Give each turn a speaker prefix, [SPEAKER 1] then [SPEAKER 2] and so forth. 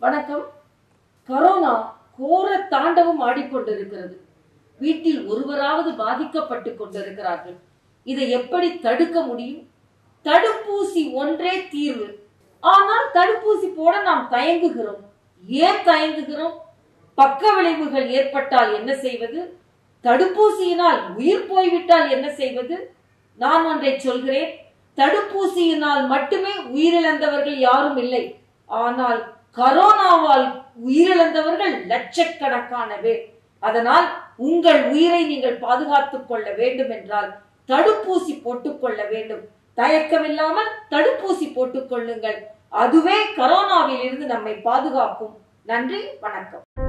[SPEAKER 1] வணக்கம் கரோனா கோர தாண்டவம் ஆடிக்கொண்டிருக்கிறது வீட்டில் ஒருவராவது பாதிக்கப்பட்டு கொண்டிருக்கிறார்கள் இதை எப்படி தடுக்க முடியும் தடுப்பூசி ஒன்றே தீர்வு ஆனால் தடுப்பூசி போட நாம் தயங்குகிறோம் ஏன் தயங்குகிறோம் பக்க விளைவுகள் ஏற்பட்டால் என்ன செய்வது தடுப்பூசியினால் உயிர் போய்விட்டால் என்ன செய்வது நான் ஒன்றை சொல்கிறேன் தடுப்பூசியினால் மட்டுமே உயிரிழந்தவர்கள் யாரும் இல்லை ஆனால் கரோனாவால் உயிரிழந்தவர்கள் லட்சக்கணக்கான பேர் அதனால் உங்கள் உயிரை நீங்கள் பாதுகாத்துக் கொள்ள வேண்டும் என்றால் தடுப்பூசி போட்டுக்கொள்ள வேண்டும் தயக்கமில்லாமல் தடுப்பூசி போட்டுக் கொள்ளுங்கள் அதுவே கரோனாவில் இருந்து நம்மை பாதுகாக்கும் நன்றி வணக்கம்